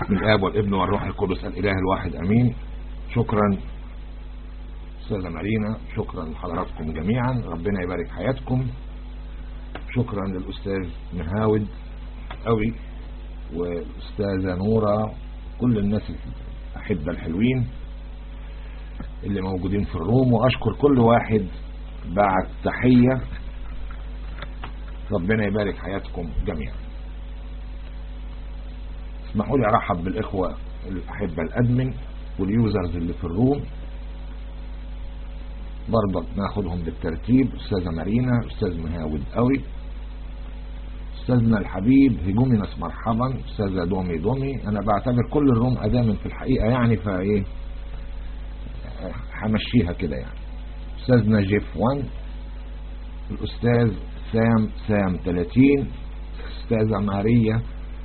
من الآب والابن والروح القدس الإله الواحد أمين شكرا أستاذة مارينا شكرا لحضراتكم جميعا ربنا يبارك حياتكم شكرا للأستاذ مهاود قوي والأستاذة نورة كل الناس الأحبة الحلوين اللي موجودين في الروم وأشكر كل واحد بعد تحية ربنا يبارك حياتكم جميعا اسمحوا لي ارحب بالاخوة الاحبة الادمن واليوزرز اللي في الروم برضه ناخدهم بالترتيب استاذة مارينا استاذ مهاود قوي استاذنا الحبيب هجومينس مرحبا استاذة دومي دومي انا بعتبر كل الروم ادامن في الحقيقة يعني فايه همشيها كده يعني استاذنا جيف وان الاستاذ سام سام 30 استاذة ماريا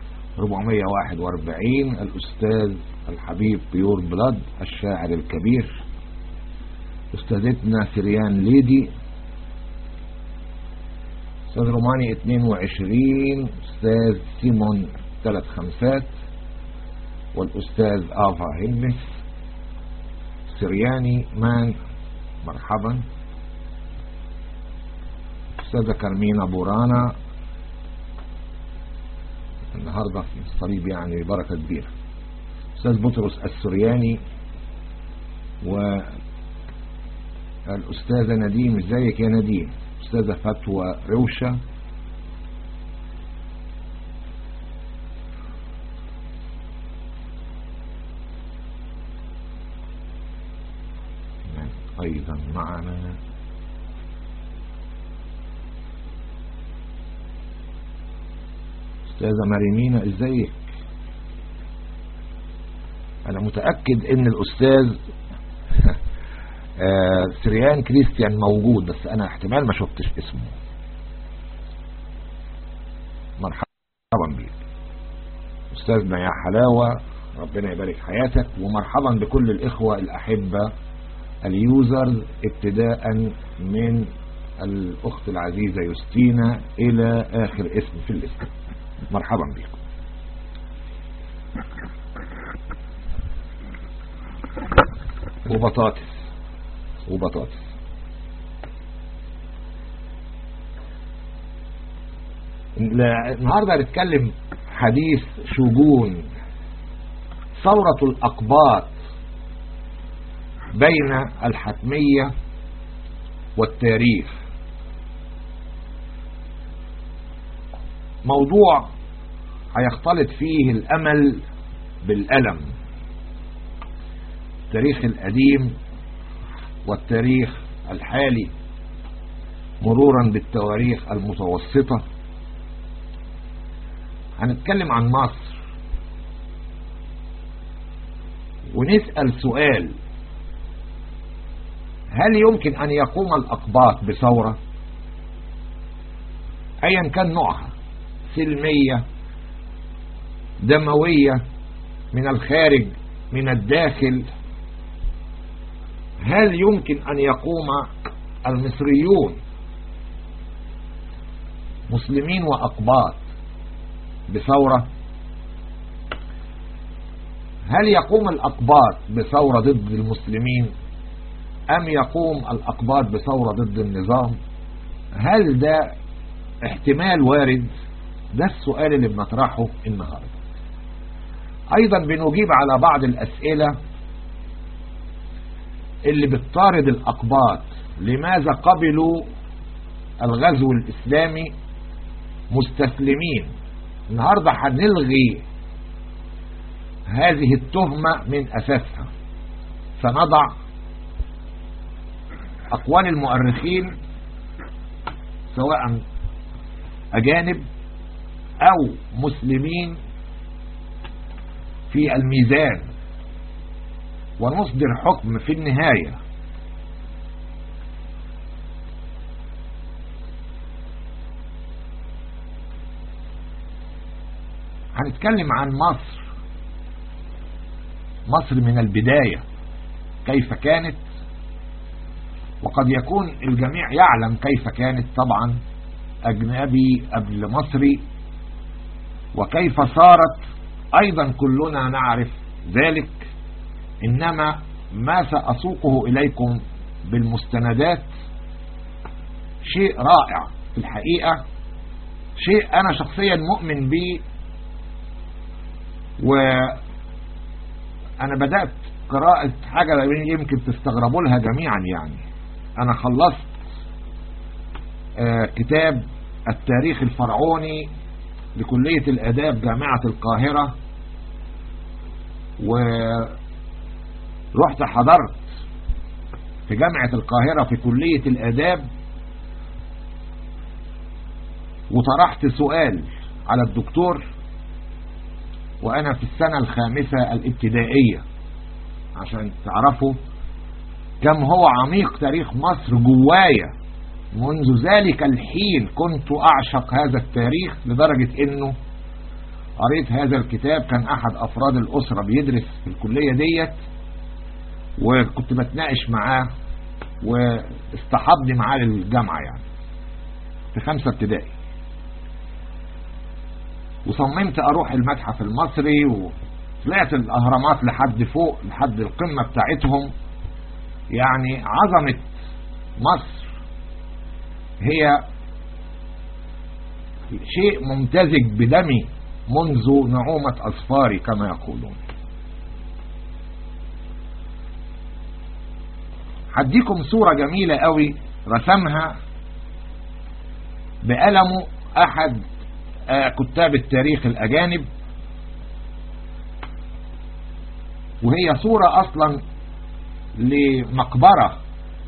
441 الأستاذ الحبيب بيور بلاد الشاعر الكبير أستاذتنا سريان ليدي أستاذ روماني 22 أستاذ سيمون ثلاث خمسات والأستاذ آفا هيلمس سرياني مان مرحبا أستاذة كارمينا بورانا النهاردة في الصليب يعني بركة كبيرة أستاذ بطرس السرياني والأستاذة نديم ازيك يا نديم أستاذة فتوى روشة أيضا معنا استاذة ماريمينا ازيك انا متأكد ان الاستاذ سريان كريستيان موجود بس انا احتمال ما شفتش اسمه مرحبا بيك استاذنا يا حلاوة ربنا يبارك حياتك ومرحبا بكل الاخوة الاحبة اليوزرز ابتداء من الاخت العزيزة يوستينا الى اخر اسم في الاسم مرحبا بكم وبطاطس وبطاطس النهاردة هنتكلم حديث شجون ثورة الأقباط بين الحتمية والتاريخ موضوع هيختلط فيه الأمل بالألم التاريخ القديم والتاريخ الحالي مرورا بالتواريخ المتوسطة هنتكلم عن مصر ونسأل سؤال هل يمكن أن يقوم الأقباط بثورة أيا كان نوعها سلمية دموية من الخارج من الداخل هل يمكن أن يقوم المصريون مسلمين وأقباط بثورة هل يقوم الأقباط بثورة ضد المسلمين أم يقوم الأقباط بثورة ضد النظام هل ده احتمال وارد ده السؤال اللي بنطرحه النهاردة ايضا بنجيب على بعض الاسئلة اللي بتطارد الاقباط لماذا قبلوا الغزو الاسلامي مستسلمين النهاردة هنلغي هذه التهمة من اساسها سنضع اقوال المؤرخين سواء اجانب او مسلمين في الميزان ونصدر حكم في النهاية هنتكلم عن مصر مصر من البداية كيف كانت وقد يكون الجميع يعلم كيف كانت طبعا أجنبي قبل مصري وكيف صارت أيضا كلنا نعرف ذلك إنما ما سأسوقه إليكم بالمستندات شيء رائع في الحقيقة شيء أنا شخصيا مؤمن به وأنا بدأت قراءة حاجة يمكن تستغربوا لها جميعا يعني أنا خلصت آه كتاب التاريخ الفرعوني لكلية الآداب جامعة القاهرة ورحت حضرت في جامعة القاهرة في كلية الآداب وطرحت سؤال على الدكتور وأنا في السنة الخامسة الابتدائية عشان تعرفوا كم هو عميق تاريخ مصر جوايا منذ ذلك الحين كنت أعشق هذا التاريخ لدرجة أنه قريت هذا الكتاب كان أحد أفراد الأسرة بيدرس في الكلية ديت وكنت بتناقش معاه واستحضني معاه للجامعة يعني في خمسة ابتدائي وصممت أروح المتحف المصري وطلعت الأهرامات لحد فوق لحد القمة بتاعتهم يعني عظمة مصر هي شيء ممتزج بدمي منذ نعومة أصفاري كما يقولون هديكم صورة جميلة قوي رسمها بقلمه أحد كتاب التاريخ الأجانب وهي صورة أصلا لمقبرة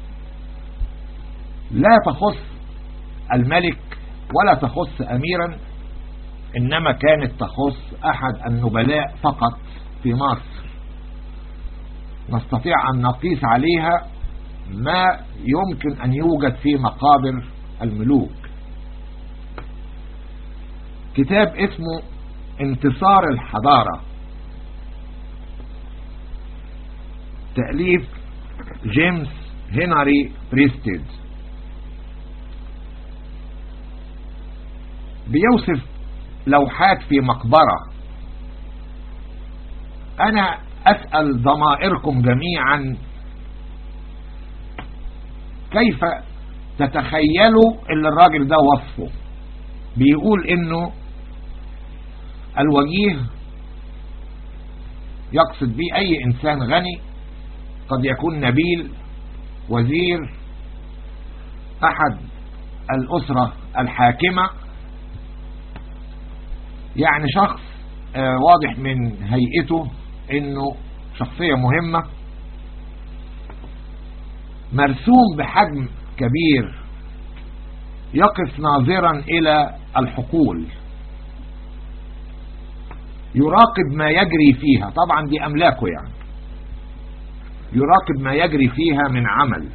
لا تخص الملك ولا تخص أميرا إنما كانت تخص أحد النبلاء فقط في مصر نستطيع أن نقيس عليها ما يمكن أن يوجد في مقابر الملوك كتاب اسمه انتصار الحضارة تأليف جيمس هنري بريستيد بيوصف لوحات في مقبرة أنا أسأل ضمائركم جميعا كيف تتخيلوا اللي الراجل ده وصفه بيقول انه الوجيه يقصد به اي انسان غني قد يكون نبيل وزير احد الاسرة الحاكمة يعني شخص واضح من هيئته انه شخصية مهمة مرسوم بحجم كبير يقف ناظرا الى الحقول يراقب ما يجري فيها طبعا دي املاكه يعني يراقب ما يجري فيها من عمل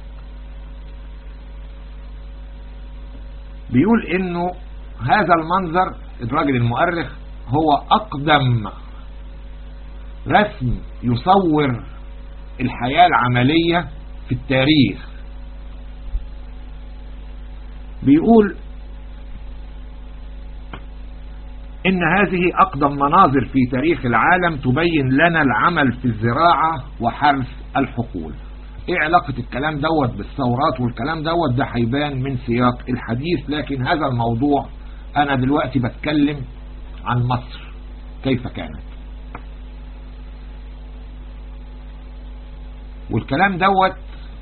بيقول انه هذا المنظر الراجل المؤرخ هو اقدم رسم يصور الحياة العملية في التاريخ بيقول إن هذه أقدم مناظر في تاريخ العالم تبين لنا العمل في الزراعة وحرث الحقول ايه علاقة الكلام دوت بالثورات والكلام دوت ده هيبان من سياق الحديث لكن هذا الموضوع انا دلوقتي بتكلم عن مصر كيف كانت والكلام دوت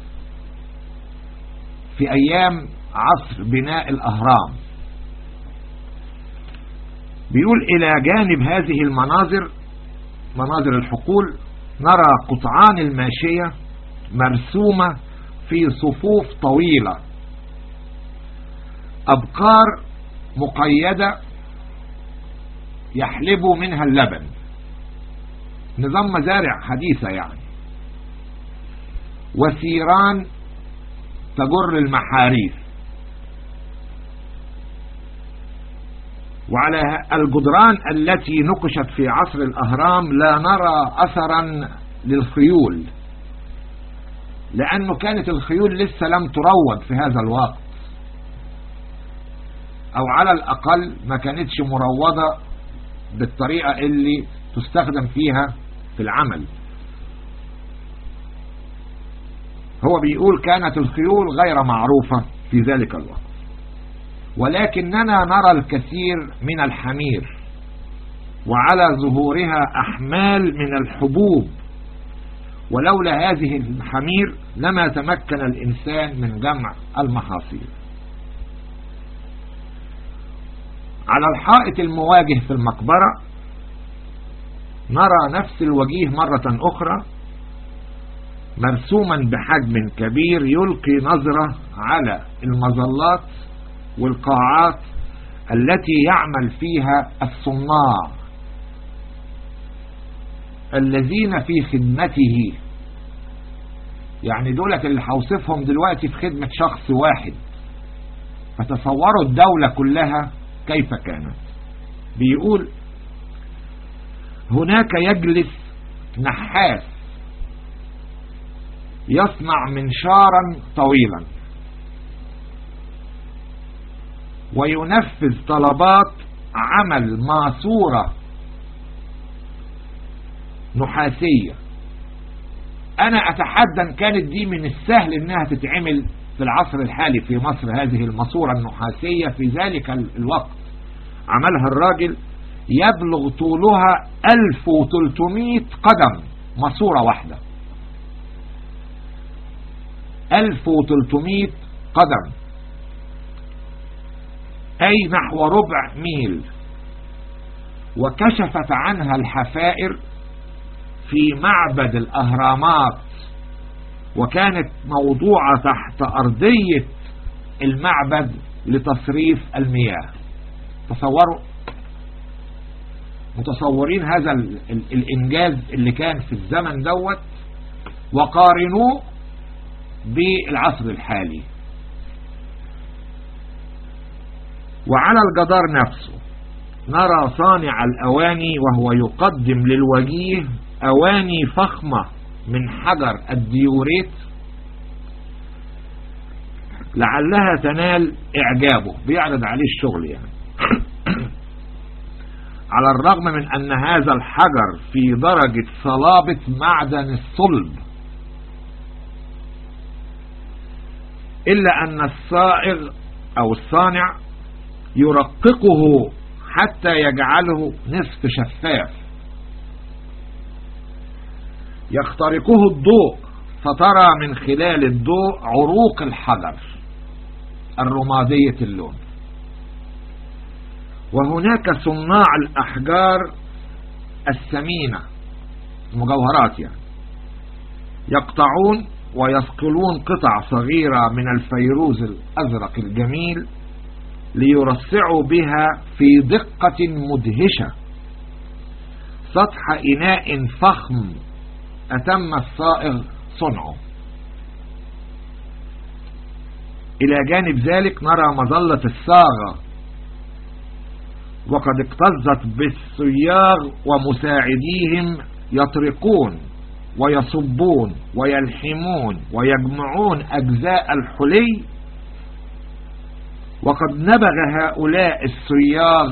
في ايام عصر بناء الاهرام بيقول الى جانب هذه المناظر مناظر الحقول نرى قطعان الماشية مرسومة في صفوف طويلة أبقار مقيدة يحلب منها اللبن نظام مزارع حديثة يعني وسيران تجر المحاريث وعلى الجدران التي نقشت في عصر الأهرام لا نرى أثرا للخيول لأنه كانت الخيول لسه لم تروج في هذا الوقت أو على الأقل ما كانتش مروضة بالطريقة اللي تستخدم فيها في العمل هو بيقول كانت الخيول غير معروفة في ذلك الوقت ولكننا نرى الكثير من الحمير وعلى ظهورها أحمال من الحبوب ولولا هذه الحمير لما تمكن الإنسان من جمع المحاصيل على الحائط المواجه في المقبرة نرى نفس الوجيه مرة أخرى مرسوما بحجم كبير يلقي نظرة على المظلات والقاعات التي يعمل فيها الصناع الذين في خدمته يعني دولة اللي هوصفهم دلوقتي في خدمة شخص واحد فتصوروا الدولة كلها كيف كانت بيقول هناك يجلس نحاس يصنع منشارا طويلا وينفذ طلبات عمل ماسورة نحاسية انا اتحدى ان كانت دي من السهل انها تتعمل في العصر الحالي في مصر هذه الماسورة النحاسية في ذلك الوقت عملها الراجل يبلغ طولها 1300 قدم ماسورة واحدة 1300 قدم أي نحو ربع ميل وكشفت عنها الحفائر في معبد الأهرامات وكانت موضوعة تحت أرضية المعبد لتصريف المياه تصوروا متصورين هذا الإنجاز اللي كان في الزمن دوت وقارنوه بالعصر الحالي وعلى الجدار نفسه نرى صانع الأواني وهو يقدم للوجيه أواني فخمة من حجر الديوريت لعلها تنال إعجابه بيعرض عليه الشغل يعني على الرغم من أن هذا الحجر في درجة صلابة معدن الصلب إلا أن الصائغ أو الصانع يرققه حتى يجعله نصف شفاف يخترقه الضوء فترى من خلال الضوء عروق الحجر الرمادية اللون وهناك صناع الأحجار الثمينة مجوهرات يعني يقطعون ويصقلون قطع صغيرة من الفيروز الأزرق الجميل ليرصعوا بها في دقة مدهشة سطح إناء فخم أتم الصائغ صنعه إلى جانب ذلك نرى مظلة الصاغة وقد اكتظت بالصياغ ومساعديهم يطرقون ويصبون ويلحمون ويجمعون أجزاء الحلي وقد نبغ هؤلاء الصياغ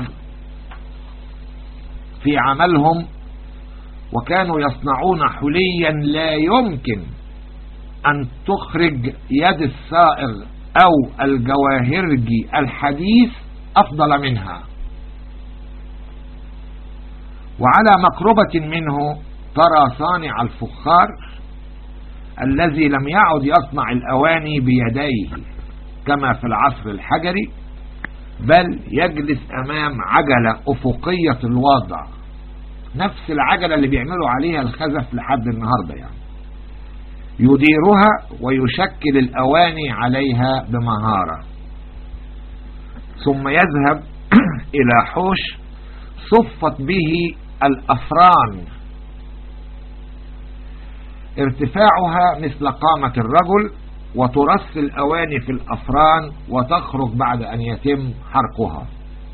في عملهم وكانوا يصنعون حليا لا يمكن أن تخرج يد الصائغ أو الجواهرجي الحديث أفضل منها وعلى مقربة منه ترى صانع الفخار الذي لم يعد يصنع الأواني بيديه كما في العصر الحجري بل يجلس أمام عجلة أفقية الوضع نفس العجلة اللي بيعملوا عليها الخزف لحد النهاردة يعني يديرها ويشكل الأواني عليها بمهارة ثم يذهب إلى حوش صفت به الأفران ارتفاعها مثل قامة الرجل وترص الأواني في الأفران وتخرج بعد أن يتم حرقها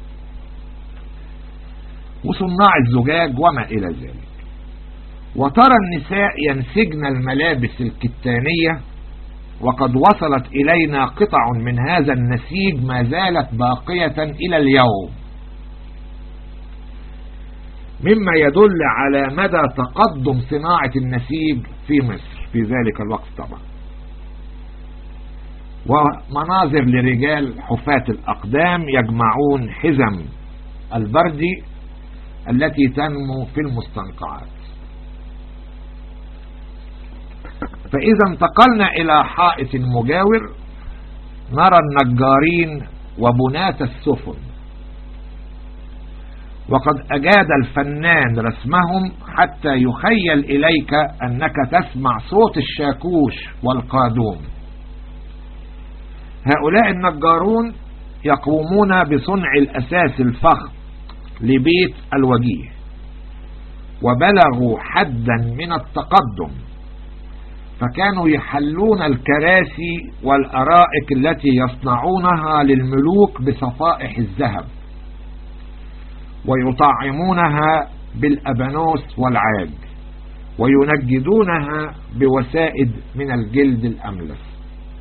وصناع الزجاج وما إلى ذلك وترى النساء ينسجن الملابس الكتانية وقد وصلت إلينا قطع من هذا النسيج ما زالت باقية إلى اليوم مما يدل على مدى تقدم صناعة النسيج في مصر في ذلك الوقت طبعا ومناظر لرجال حفاة الأقدام يجمعون حزم البرد التي تنمو في المستنقعات فإذا انتقلنا إلى حائط مجاور نرى النجارين وبناة السفن وقد أجاد الفنان رسمهم حتى يخيل إليك أنك تسمع صوت الشاكوش والقادوم هؤلاء النجارون يقومون بصنع الأساس الفخم لبيت الوجيه وبلغوا حدا من التقدم فكانوا يحلون الكراسي والأرائك التي يصنعونها للملوك بصفائح الذهب ويطعمونها بالأبانوس والعاج وينجدونها بوسائد من الجلد الأملس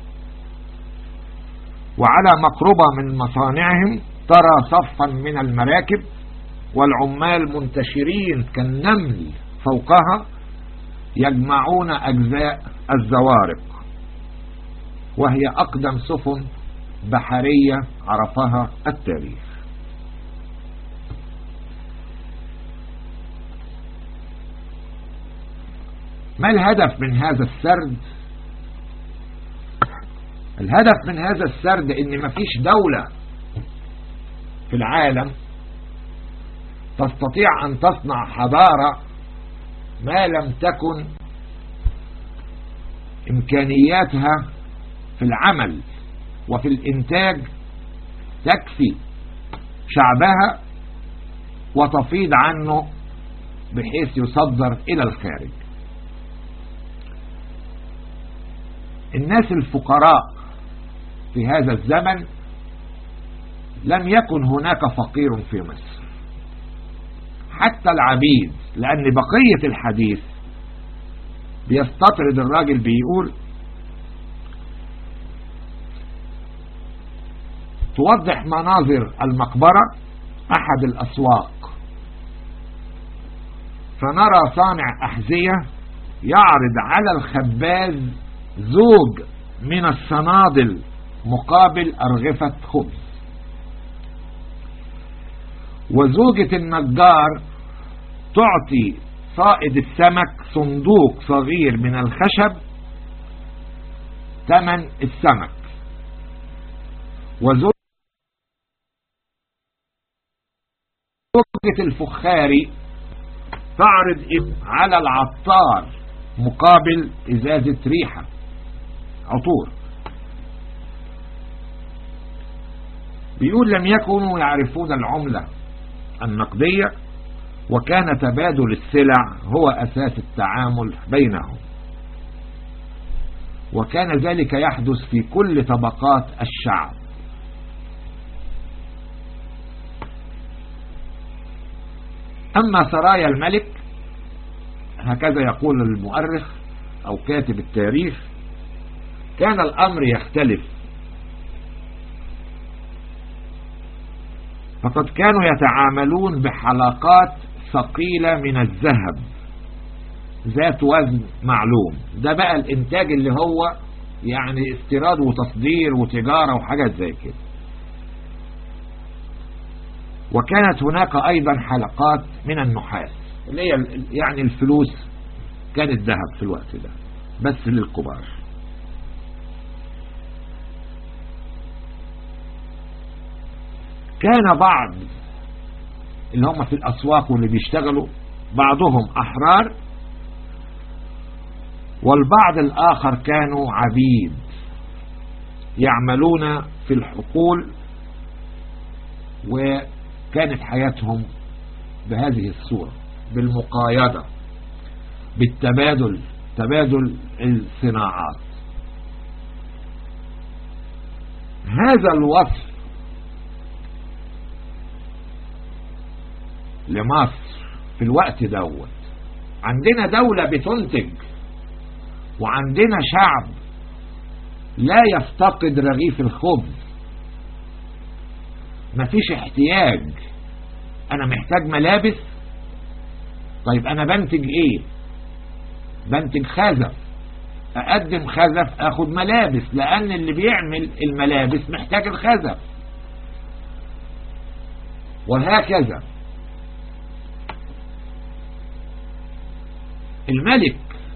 وعلى مقربة من مصانعهم ترى صفا من المراكب والعمال منتشرين كالنمل فوقها يجمعون أجزاء الزوارق وهي أقدم سفن بحرية عرفها التاريخ ما الهدف من هذا السرد الهدف من هذا السرد ان مفيش دولة في العالم تستطيع ان تصنع حضارة ما لم تكن امكانياتها في العمل وفي الانتاج تكفي شعبها وتفيض عنه بحيث يصدر الى الخارج الناس الفقراء في هذا الزمن لم يكن هناك فقير في مصر حتى العبيد لأن بقية الحديث بيستطرد الراجل بيقول توضح مناظر المقبرة أحد الأسواق فنرى صانع أحذية يعرض على الخباز زوج من الصنادل مقابل أرغفة خبز وزوجة النجار تعطي صائد السمك صندوق صغير من الخشب ثمن السمك وزوجة الفخاري تعرض على العطار مقابل إزازة ريحة عطور بيقول لم يكونوا يعرفون العملة النقدية وكان تبادل السلع هو أساس التعامل بينهم وكان ذلك يحدث في كل طبقات الشعب أما سرايا الملك هكذا يقول المؤرخ أو كاتب التاريخ كان الأمر يختلف فقد كانوا يتعاملون بحلقات ثقيلة من الذهب ذات وزن معلوم ده بقى الانتاج اللي هو يعني استيراد وتصدير وتجارة وحاجات زي كده وكانت هناك ايضا حلقات من النحاس اللي هي يعني الفلوس كانت ذهب في الوقت ده بس للكبار كان بعض اللي هم في الأسواق واللي بيشتغلوا بعضهم أحرار والبعض الآخر كانوا عبيد يعملون في الحقول وكانت حياتهم بهذه الصورة بالمقايضة بالتبادل تبادل الصناعات هذا الوصف لمصر في الوقت دوت عندنا دولة بتنتج وعندنا شعب لا يفتقد رغيف الخبز مفيش احتياج انا محتاج ملابس طيب انا بنتج ايه بنتج خزف اقدم خزف اخد ملابس لان اللي بيعمل الملابس محتاج الخزف وهكذا الملك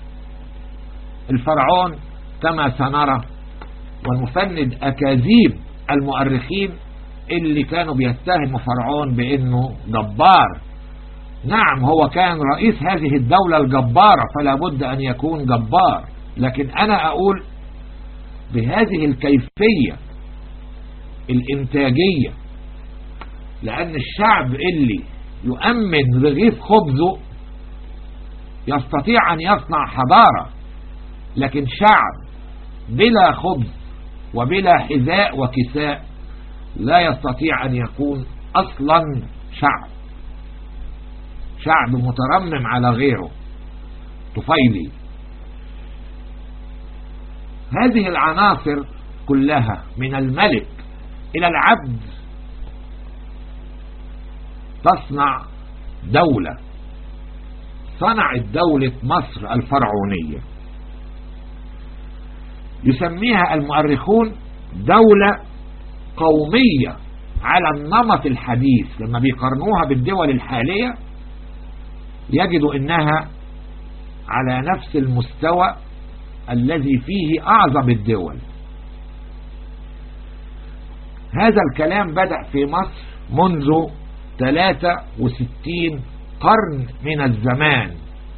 الفرعون كما سنرى والمفند أكاذيب المؤرخين اللي كانوا بيتهموا فرعون بأنه جبار نعم هو كان رئيس هذه الدولة الجبارة فلا بد أن يكون جبار لكن أنا أقول بهذه الكيفية الإنتاجية لأن الشعب اللي يؤمن رغيف خبزه يستطيع أن يصنع حضارة لكن شعب بلا خبز وبلا حذاء وكساء لا يستطيع أن يكون أصلا شعب شعب مترمم على غيره طفيلي هذه العناصر كلها من الملك إلى العبد تصنع دولة صنعت دولة مصر الفرعونية يسميها المؤرخون دولة قومية على النمط الحديث لما بيقارنوها بالدول الحالية يجدوا انها على نفس المستوى الذي فيه اعظم الدول هذا الكلام بدأ في مصر منذ 63 قرن من الزمان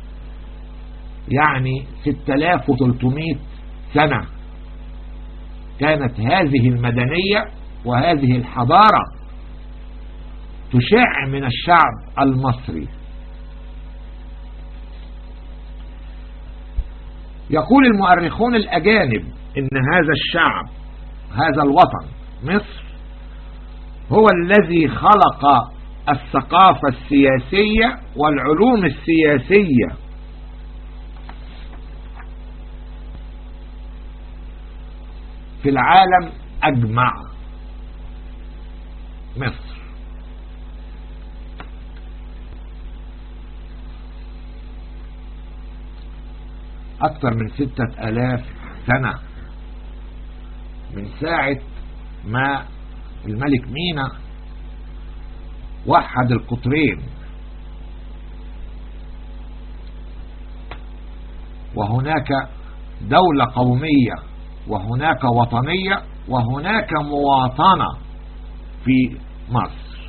يعني 6300 سنة كانت هذه المدنية وهذه الحضارة تشع من الشعب المصري يقول المؤرخون الأجانب إن هذا الشعب هذا الوطن مصر هو الذي خلق الثقافة السياسية والعلوم السياسية في العالم أجمع مصر أكثر من ستة ألاف سنة من ساعة ما الملك مينا وحد القطرين وهناك دولة قومية وهناك وطنية وهناك مواطنة في مصر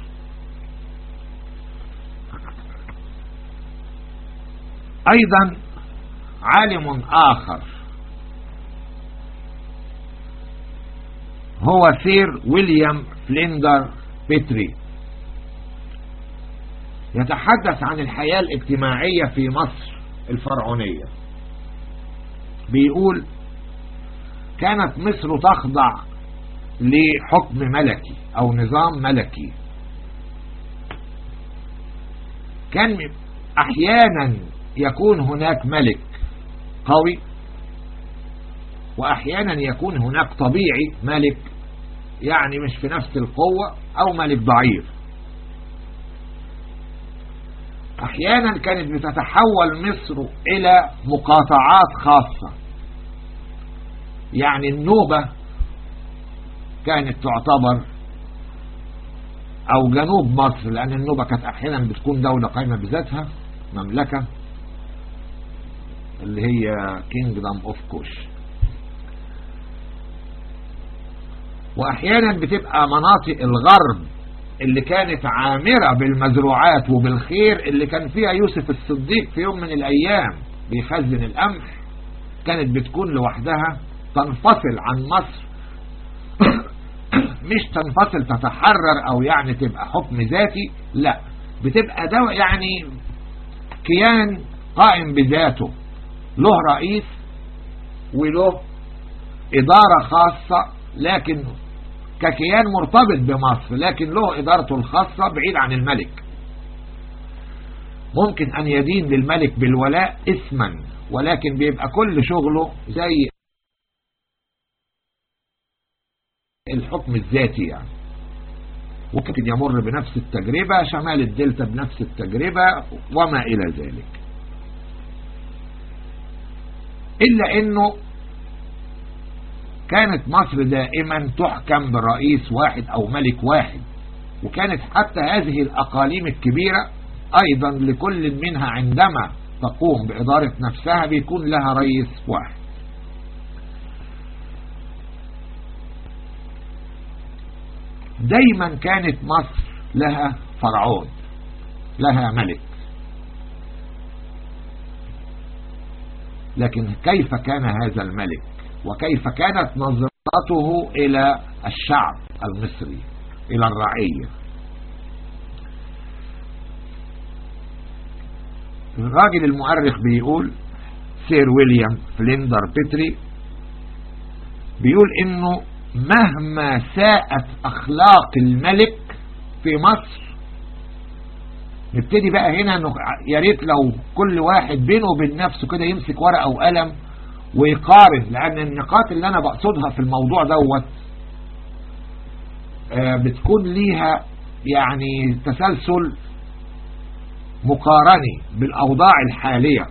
أيضا عالم آخر هو سير ويليام فليندر بيتري يتحدث عن الحياة الاجتماعية في مصر الفرعونية بيقول كانت مصر تخضع لحكم ملكي او نظام ملكي كان احيانا يكون هناك ملك قوي واحيانا يكون هناك طبيعي ملك يعني مش في نفس القوة او ملك ضعيف احيانا كانت بتتحول مصر الى مقاطعات خاصة يعني النوبة كانت تعتبر او جنوب مصر لان النوبة كانت احيانا بتكون دولة قائمة بذاتها مملكة اللي هي كينجدم اوف كوش واحيانا بتبقى مناطق الغرب اللي كانت عامرة بالمزروعات وبالخير اللي كان فيها يوسف الصديق في يوم من الايام بيخزن القمح كانت بتكون لوحدها تنفصل عن مصر مش تنفصل تتحرر او يعني تبقى حكم ذاتي لا بتبقى دو يعني كيان قائم بذاته له رئيس وله إدارة خاصة لكن ككيان مرتبط بمصر لكن له إدارته الخاصة بعيد عن الملك ممكن أن يدين للملك بالولاء اسما ولكن بيبقى كل شغله زي الحكم الذاتي يعني وممكن يمر بنفس التجربة شمال الدلتا بنفس التجربة وما إلى ذلك إلا أنه كانت مصر دائما تحكم برئيس واحد أو ملك واحد وكانت حتى هذه الأقاليم الكبيرة أيضا لكل منها عندما تقوم بإدارة نفسها بيكون لها رئيس واحد دايما كانت مصر لها فرعون لها ملك لكن كيف كان هذا الملك وكيف كانت نظرته إلى الشعب المصري إلى الرعية الراجل المؤرخ بيقول سير ويليام فليندر بيتري بيقول انه مهما ساءت اخلاق الملك في مصر نبتدي بقى هنا انه يا ريت لو كل واحد بينه وبين نفسه كده يمسك ورقه وقلم ويقارن لان النقاط اللي انا بقصدها في الموضوع دوت بتكون ليها يعني تسلسل مقارني بالاوضاع الحاليه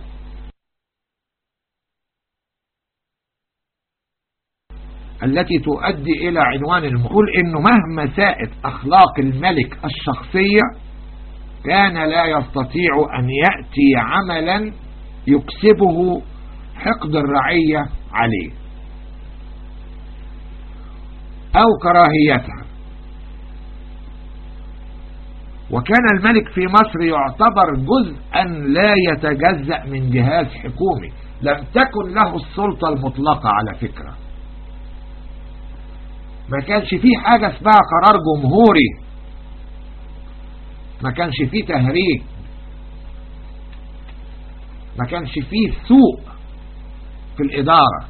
التي تؤدي إلى عنوان المقول إنه مهما ساءت أخلاق الملك الشخصية كان لا يستطيع أن يأتي عملا يكسبه حقد الرعية عليه أو كراهيتها وكان الملك في مصر يعتبر جزءا لا يتجزأ من جهاز حكومي لم تكن له السلطة المطلقة على فكرة ما كانش فيه حاجة اسمها قرار جمهوري ما كانش فيه تهريج ما كانش فيه سوء في الإدارة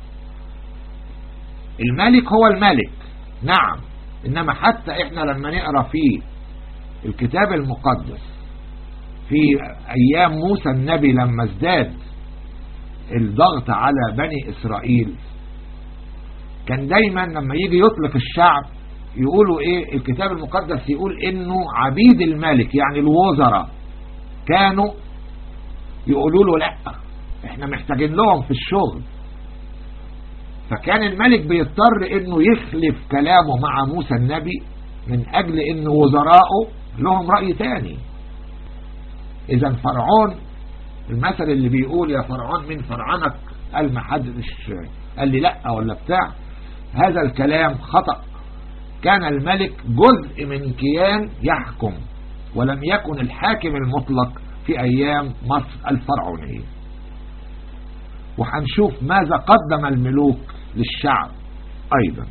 الملك هو الملك نعم إنما حتى إحنا لما نقرأ في الكتاب المقدس في أيام موسى النبي لما ازداد الضغط على بني إسرائيل كان دايما لما يجي يطلق الشعب يقولوا ايه الكتاب المقدس يقول انه عبيد الملك يعني الوزراء كانوا يقولوا له لا احنا محتاجين لهم في الشغل فكان الملك بيضطر انه يخلف كلامه مع موسى النبي من اجل ان وزراءه لهم رأي تاني اذا فرعون المثل اللي بيقول يا فرعون من فرعنك قال ما حدش قال لي لا ولا بتاع هذا الكلام خطأ كان الملك جزء من كيان يحكم ولم يكن الحاكم المطلق في أيام مصر الفرعونية وحنشوف ماذا قدم الملوك للشعب أيضا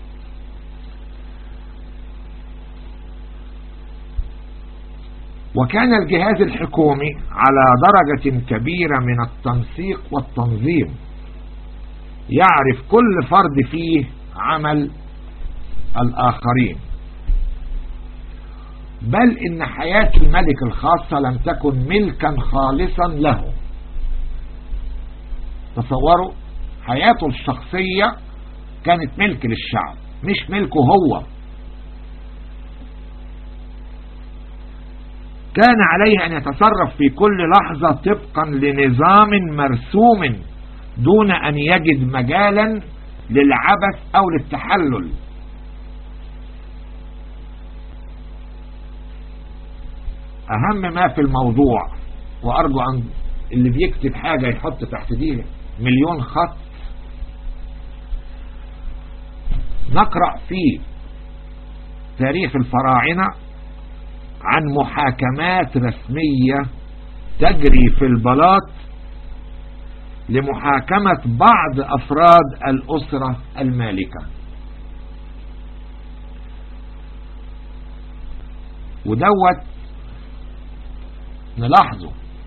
وكان الجهاز الحكومي على درجة كبيرة من التنسيق والتنظيم يعرف كل فرد فيه عمل الآخرين بل إن حياة الملك الخاصة لم تكن ملكا خالصا له تصوروا حياته الشخصية كانت ملك للشعب مش ملكه هو كان عليه أن يتصرف في كل لحظة طبقا لنظام مرسوم دون أن يجد مجالا للعبث أو للتحلل أهم ما في الموضوع وأرجو أن اللي بيكتب حاجة يحط تحت دي مليون خط نقرأ في تاريخ الفراعنة عن محاكمات رسمية تجري في البلاط لمحاكمة بعض أفراد الأسرة المالكة ودوت نلاحظه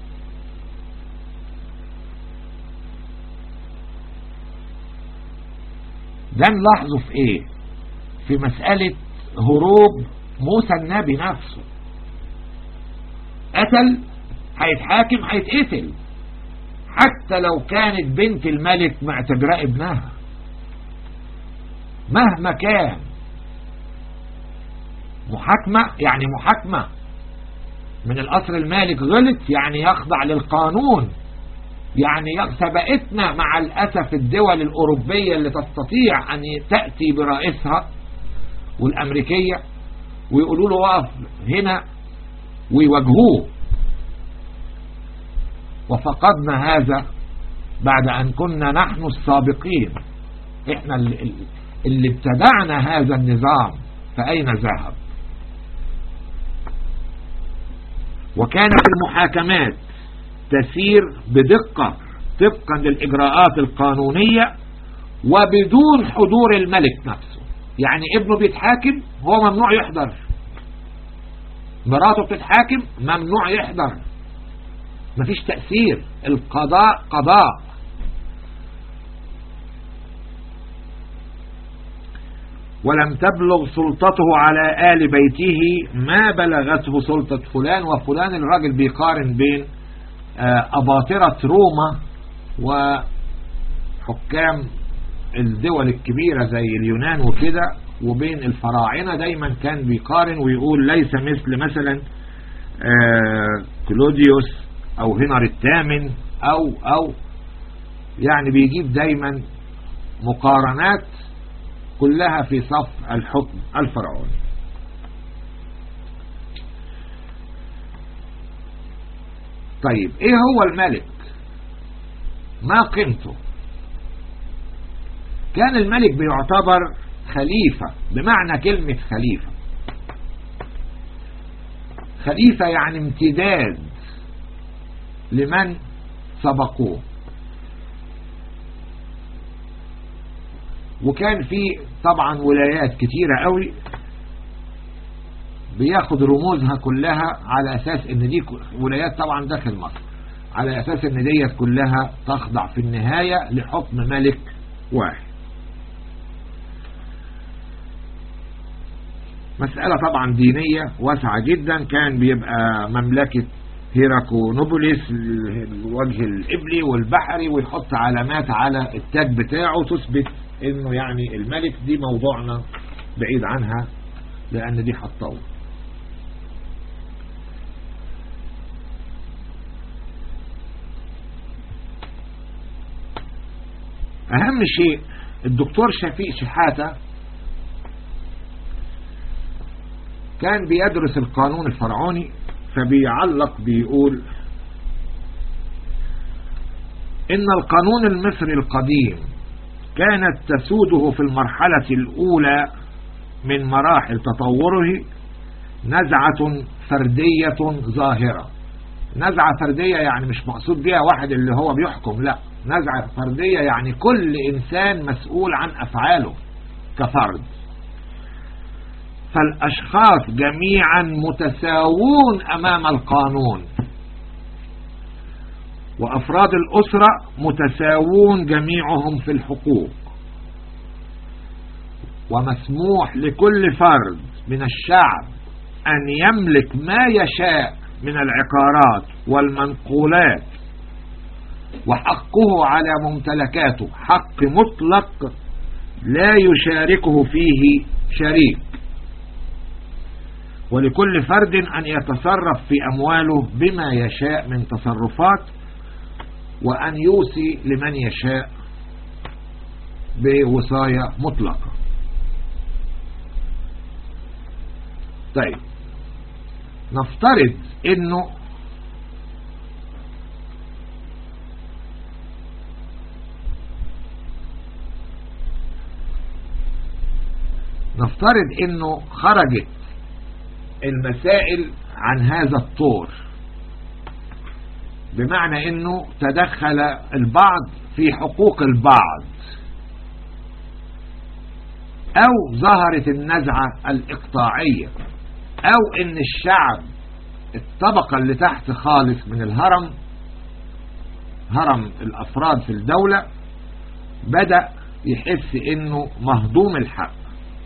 ده نلاحظه في ايه في مسألة هروب موسى النبي نفسه قتل هيتحاكم هيتقتل حتى لو كانت بنت الملك معتبراه ابنها مهما كان محاكمة يعني محاكمة من القصر المالك غلط يعني يخضع للقانون يعني سبقتنا مع الأسف الدول الأوروبية اللي تستطيع أن تأتي برئيسها والأمريكية ويقولوا له وقف هنا ويواجهوه وفقدنا هذا بعد أن كنا نحن السابقين احنا اللي ابتدعنا هذا النظام فأين ذهب وكانت المحاكمات تسير بدقة طبقا للإجراءات القانونية وبدون حضور الملك نفسه يعني ابنه بيتحاكم هو ممنوع يحضر مراته بتتحاكم ممنوع يحضر مفيش تأثير القضاء قضاء ولم تبلغ سلطته على آل بيته ما بلغته سلطة فلان وفلان الراجل بيقارن بين آه، أباطرة روما وحكام الدول الكبيرة زي اليونان وكده وبين الفراعنة دايما كان بيقارن ويقول ليس مثل مثلا آه، كلوديوس او هنر الثامن او او يعني بيجيب دايما مقارنات كلها في صف الحكم الفرعوني طيب ايه هو الملك ما قيمته كان الملك بيعتبر خليفة بمعنى كلمة خليفة خليفة يعني امتداد لمن سبقوه وكان في طبعا ولايات كتيرة قوي بياخد رموزها كلها على اساس ان دي ولايات طبعا داخل مصر على اساس ان ديت كلها تخضع في النهاية لحكم ملك واحد مسألة طبعا دينية واسعة جدا كان بيبقى مملكة هيراكونوبوليس الوجه الإبلي والبحري ويحط علامات على التاج بتاعه تثبت انه يعني الملك دي موضوعنا بعيد عنها لان دي هتطول اهم شيء الدكتور شفيق شحاتة كان بيدرس القانون الفرعوني فبيعلق بيقول ان القانون المصري القديم كانت تسوده في المرحلة الأولى من مراحل تطوره نزعة فردية ظاهرة نزعة فردية يعني مش مقصود بها واحد اللي هو بيحكم لا نزعة فردية يعني كل إنسان مسؤول عن أفعاله كفرد فالأشخاص جميعا متساوون أمام القانون وأفراد الأسرة متساوون جميعهم في الحقوق ومسموح لكل فرد من الشعب أن يملك ما يشاء من العقارات والمنقولات وحقه على ممتلكاته حق مطلق لا يشاركه فيه شريك ولكل فرد أن يتصرف في أمواله بما يشاء من تصرفات وأن يوصي لمن يشاء بوصاية مطلقة طيب نفترض انه نفترض انه خرجت المسائل عن هذا الطور بمعنى انه تدخل البعض في حقوق البعض او ظهرت النزعة الاقطاعية او ان الشعب الطبقة اللي تحت خالص من الهرم هرم الافراد في الدولة بدأ يحس انه مهضوم الحق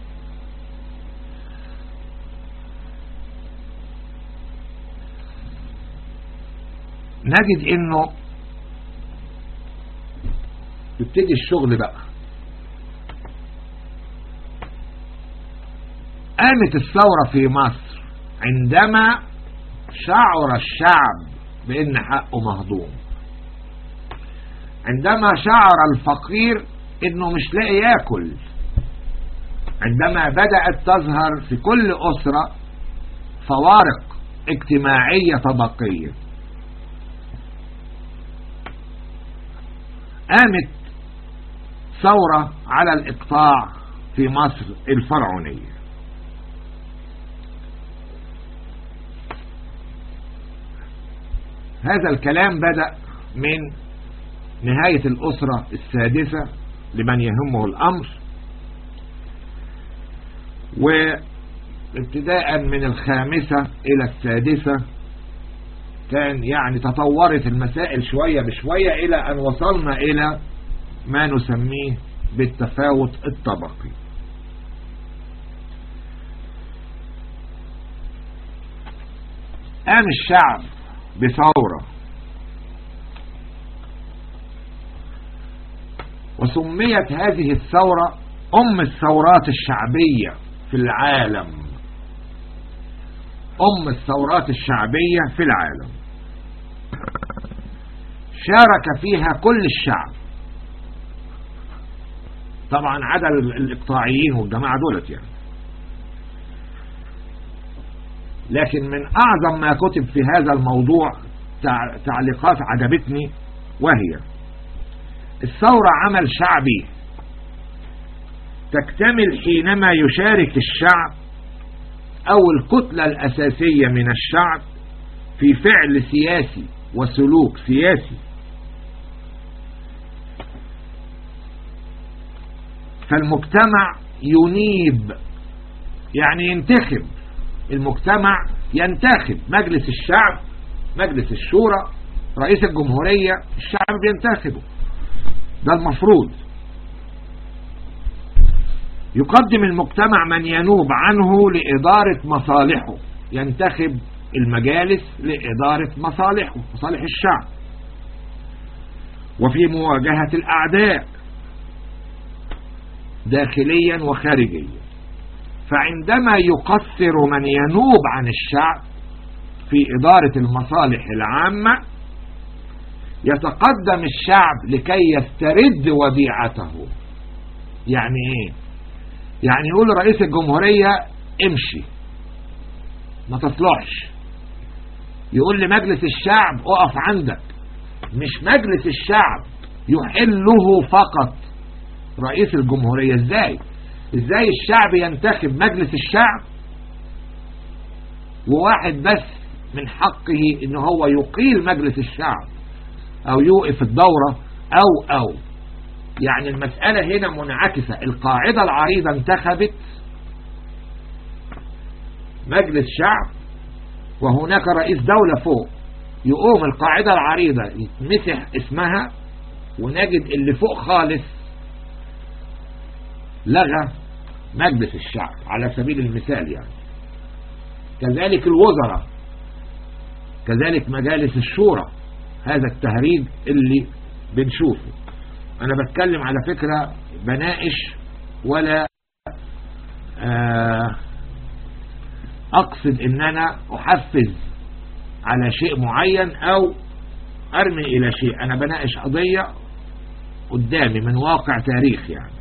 نجد انه يبتدي الشغل بقى قامت الثورة في مصر عندما شعر الشعب بأن حقه مهضوم عندما شعر الفقير انه مش لاقي ياكل عندما بدأت تظهر في كل أسرة فوارق اجتماعية طبقية قامت ثورة على الإقطاع في مصر الفرعونية هذا الكلام بدأ من نهاية الأسرة السادسة لمن يهمه الأمر وابتداء من الخامسة إلى السادسة كان يعني تطورت المسائل شوية بشوية إلى أن وصلنا إلى ما نسميه بالتفاوت الطبقي قام الشعب بثورة وسميت هذه الثورة أم الثورات الشعبية في العالم أم الثورات الشعبية في العالم شارك فيها كل الشعب طبعا عدا الإقطاعيين والجماعة دولت يعني لكن من أعظم ما كتب في هذا الموضوع تعليقات عجبتني وهي الثورة عمل شعبي تكتمل حينما يشارك الشعب أو الكتلة الأساسية من الشعب في فعل سياسي وسلوك سياسي فالمجتمع ينيب يعني ينتخب المجتمع ينتخب مجلس الشعب مجلس الشورى رئيس الجمهورية الشعب بينتخبه ده المفروض يقدم المجتمع من ينوب عنه لإدارة مصالحه ينتخب المجالس لإدارة مصالحه مصالح الشعب وفي مواجهة الأعداء داخليا وخارجيا فعندما يقصر من ينوب عن الشعب في إدارة المصالح العامة يتقدم الشعب لكي يسترد وديعته يعني ايه يعني يقول رئيس الجمهورية امشي ما تصلحش يقول لمجلس الشعب اقف عندك مش مجلس الشعب يحله فقط رئيس الجمهورية ازاي ازاي الشعب ينتخب مجلس الشعب وواحد بس من حقه ان هو يقيل مجلس الشعب او يوقف الدورة او او يعني المسألة هنا منعكسة القاعدة العريضة انتخبت مجلس شعب وهناك رئيس دولة فوق يقوم القاعدة العريضة يتمسح اسمها ونجد اللي فوق خالص لغى مجلس الشعب على سبيل المثال يعني كذلك الوزراء كذلك مجالس الشورى هذا التهريج اللي بنشوفه انا بتكلم على فكرة بناقش ولا اقصد ان انا احفز على شيء معين او ارمي الى شيء انا بناقش قضية قدامي من واقع تاريخ يعني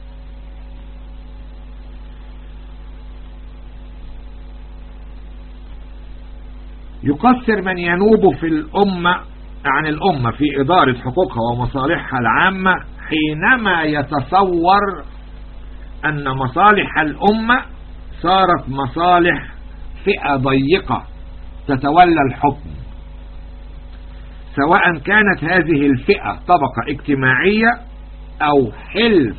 يقصر من ينوب في الأمة عن الأمة في إدارة حقوقها ومصالحها العامة حينما يتصور أن مصالح الأمة صارت مصالح فئة ضيقة تتولى الحكم سواء كانت هذه الفئة طبقة اجتماعية أو حلف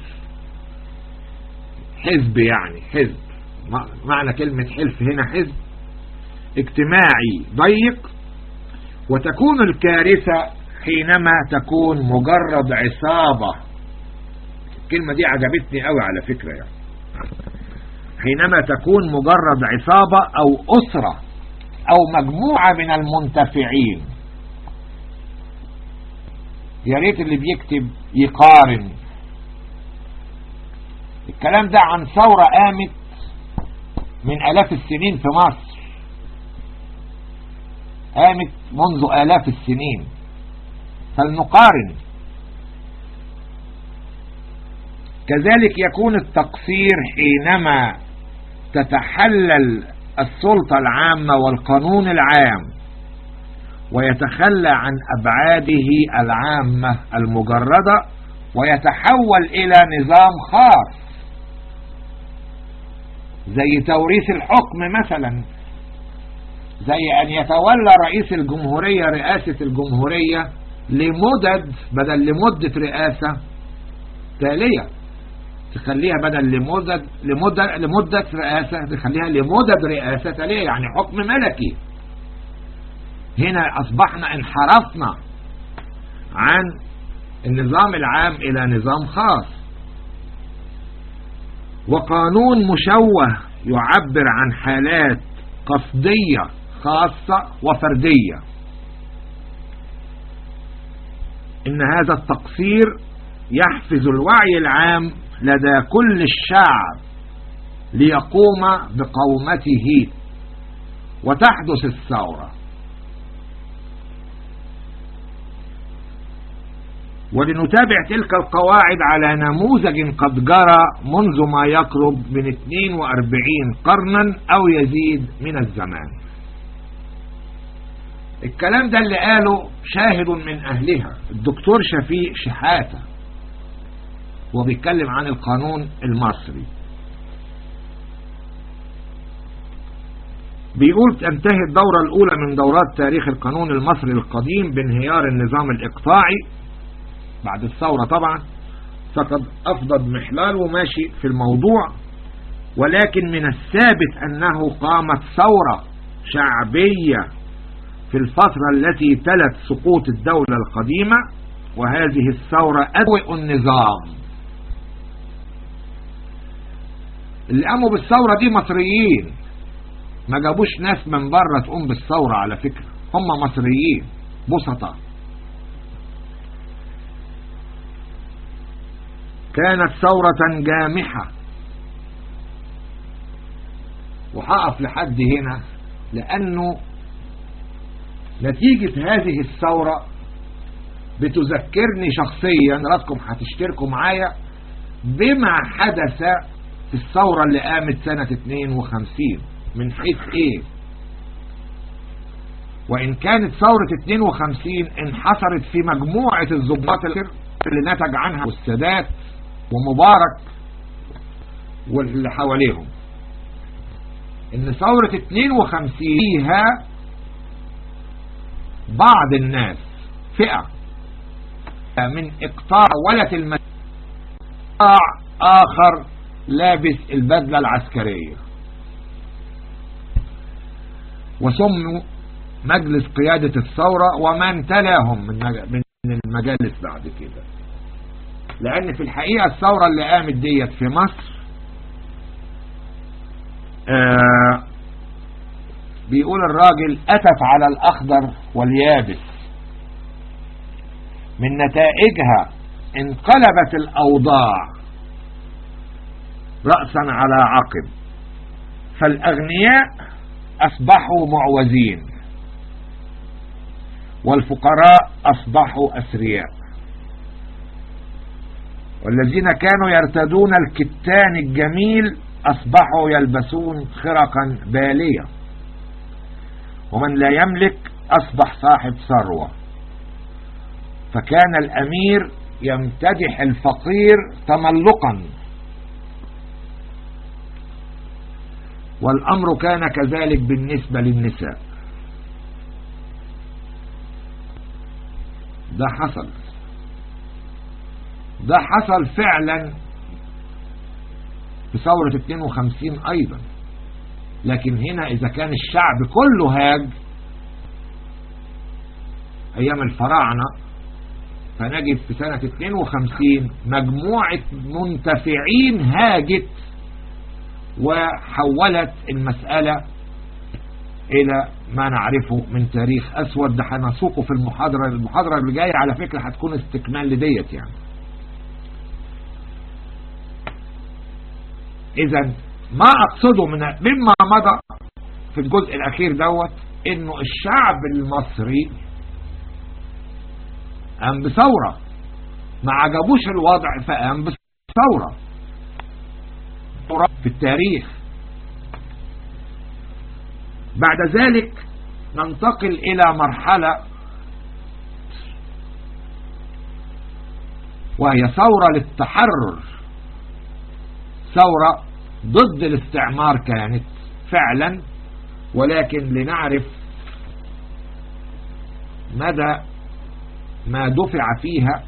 حزب يعني حزب معنى كلمة حلف هنا حزب اجتماعي ضيق وتكون الكارثة حينما تكون مجرد عصابة الكلمة دي عجبتني قوي على فكرة يعني حينما تكون مجرد عصابة أو أسرة أو مجموعة من المنتفعين يا ريت اللي بيكتب يقارن الكلام ده عن ثورة قامت من آلاف السنين في مصر قامت منذ آلاف السنين فلنقارن كذلك يكون التقصير حينما تتحلل السلطة العامة والقانون العام ويتخلى عن أبعاده العامة المجردة ويتحول إلى نظام خاص زي توريث الحكم مثلا زي أن يتولى رئيس الجمهورية رئاسة الجمهورية لمدد بدل لمدة رئاسة تالية تخليها بدل لمدة لمدة لمدة رئاسة تخليها لمدد رئاسة تالية يعني حكم ملكي هنا أصبحنا انحرفنا عن النظام العام إلى نظام خاص وقانون مشوه يعبر عن حالات قصدية خاصة وفردية إن هذا التقصير يحفز الوعي العام لدى كل الشعب ليقوم بقومته وتحدث الثورة ولنتابع تلك القواعد على نموذج قد جرى منذ ما يقرب من 42 قرنا أو يزيد من الزمان الكلام ده اللي قاله شاهد من أهلها الدكتور شفيق شحاتة وبيتكلم عن القانون المصري بيقول تنتهي الدورة الأولى من دورات تاريخ القانون المصري القديم بانهيار النظام الإقطاعي بعد الثورة طبعا فقد أفضل محلال وماشي في الموضوع ولكن من الثابت أنه قامت ثورة شعبية في الفترة التي تلت سقوط الدولة القديمة وهذه الثورة أدوئ النظام اللي قاموا بالثورة دي مصريين ما جابوش ناس من بره تقوم بالثورة على فكرة هم مصريين بسطة كانت ثورة جامحة وهقف لحد هنا لأنه نتيجة هذه الثورة بتذكرني شخصيا حضراتكم هتشتركوا معايا بما حدث في الثورة اللي قامت سنة 52 من حيث ايه وان كانت ثورة 52 انحصرت في مجموعة الضباط اللي نتج عنها والسادات ومبارك واللي حواليهم ان ثورة 52 فيها بعض الناس فئة من اقطاع ولة المجموعة اخر لابس البدلة العسكرية وسموا مجلس قيادة الثورة ومن تلاهم من المجالس بعد كده لأن في الحقيقة الثورة اللي قامت ديت في مصر آه بيقول الراجل أتت على الأخضر واليابس من نتائجها انقلبت الأوضاع رأسا على عقب فالأغنياء أصبحوا معوزين والفقراء أصبحوا أسرياء والذين كانوا يرتدون الكتان الجميل أصبحوا يلبسون خرقا بالية ومن لا يملك أصبح صاحب ثروة فكان الأمير يمتدح الفقير تملقا والأمر كان كذلك بالنسبة للنساء ده حصل ده حصل فعلا في ثورة 52 أيضا لكن هنا إذا كان الشعب كله هاج أيام الفراعنة فنجد في سنة 52 مجموعة منتفعين هاجت وحولت المسألة إلى ما نعرفه من تاريخ أسود ده هنسوقه في المحاضرة المحاضرة اللي جاية على فكرة هتكون استكمال لديت يعني إذا ما أقصده من مما مضى في الجزء الأخير دوت إنه الشعب المصري قام بثورة ما عجبوش الوضع فقام بثورة في التاريخ بعد ذلك ننتقل إلى مرحلة وهي ثورة للتحرر ثورة ضد الاستعمار كانت فعلا ولكن لنعرف مدى ما دفع فيها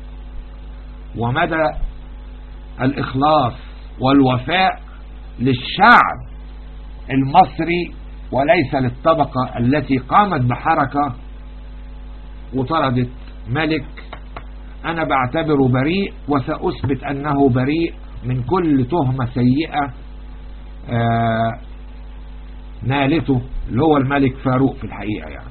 ومدى الإخلاص والوفاء للشعب المصري وليس للطبقة التي قامت بحركة وطردت ملك أنا بعتبره بريء وسأثبت أنه بريء من كل تهمة سيئة آه نالته اللي هو الملك فاروق في الحقيقة يعني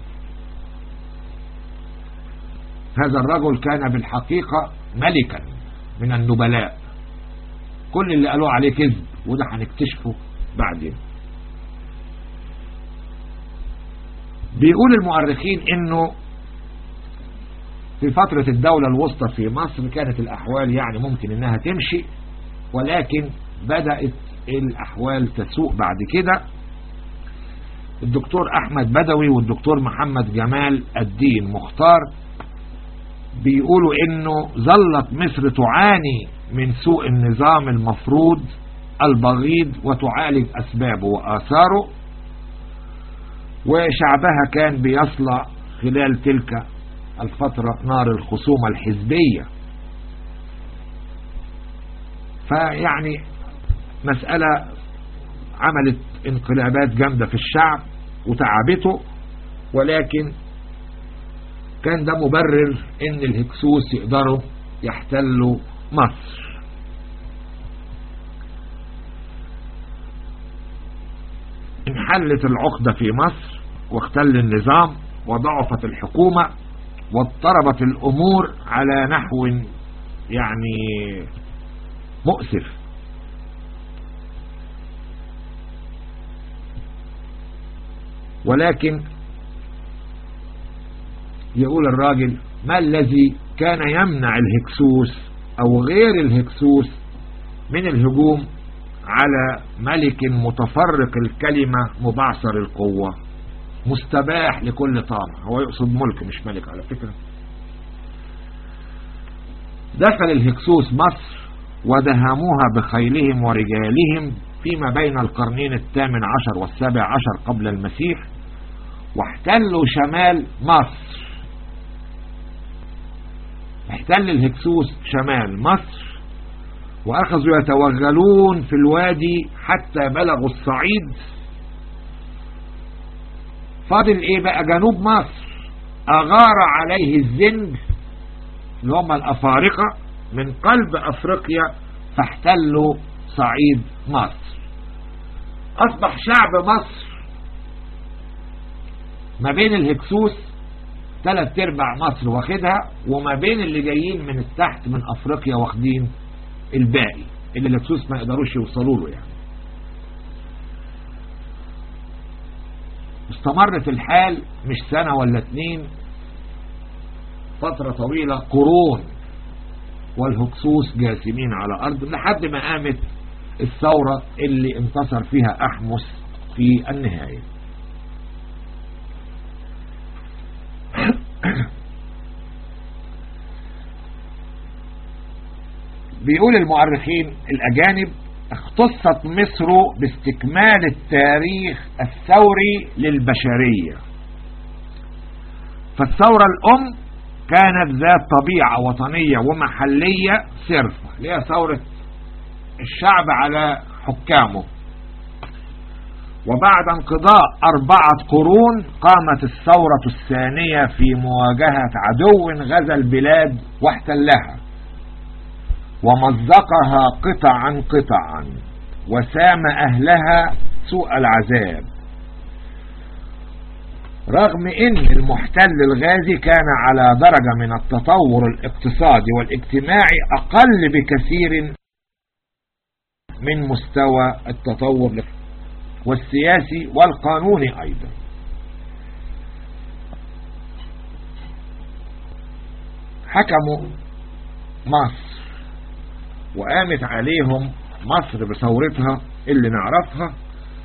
هذا الرجل كان بالحقيقة ملكا من النبلاء كل اللي قالوا عليه كذب وده هنكتشفه بعدين بيقول المؤرخين انه في فترة الدولة الوسطى في مصر كانت الأحوال يعني ممكن إنها تمشي ولكن بدأت الأحوال تسوء بعد كده الدكتور أحمد بدوي والدكتور محمد جمال الدين مختار بيقولوا إنه ظلت مصر تعاني من سوء النظام المفروض البغيض وتعالج أسبابه وآثاره وشعبها كان بيصلى خلال تلك الفترة نار الخصومة الحزبية فيعني مسألة عملت انقلابات جامدة في الشعب وتعبته ولكن كان ده مبرر ان الهكسوس يقدروا يحتلوا مصر انحلت العقدة في مصر واختل النظام وضعفت الحكومة واضطربت الأمور على نحو يعني مؤسف ولكن يقول الراجل ما الذي كان يمنع الهكسوس أو غير الهكسوس من الهجوم على ملك متفرق الكلمة مبعثر القوة مستباح لكل طامع هو يقصد ملك مش ملك على فكرة دخل الهكسوس مصر ودهموها بخيلهم ورجالهم فيما بين القرنين الثامن عشر والسابع عشر قبل المسيح واحتلوا شمال مصر احتل الهكسوس شمال مصر واخذوا يتوغلون في الوادي حتى بلغوا الصعيد فاضل ايه بقى جنوب مصر اغار عليه الزنج اللي هم الافارقة من قلب افريقيا فاحتلوا صعيد مصر اصبح شعب مصر ما بين الهكسوس ثلاث ارباع مصر واخدها وما بين اللي جايين من التحت من افريقيا واخدين الباقي اللي الهكسوس ما يقدروش يوصلوا له يعني استمرت الحال مش سنة ولا اتنين فترة طويلة قرون والهكسوس جاسمين على الأرض لحد ما قامت الثورة اللي انتصر فيها أحمس في النهاية بيقول المؤرخين الأجانب اختصت مصر باستكمال التاريخ الثوري للبشرية فالثورة الأم كانت ذات طبيعة وطنية ومحلية صرفة هي ثورة الشعب على حكامه وبعد انقضاء أربعة قرون قامت الثورة الثانية في مواجهة عدو غزا البلاد واحتلها ومزقها قطعا قطعا وسام أهلها سوء العذاب رغم ان المحتل الغازي كان على درجة من التطور الاقتصادي والاجتماعي اقل بكثير من مستوى التطور والسياسي والقانوني أيضا حكموا مصر وقامت عليهم مصر بثورتها اللي نعرفها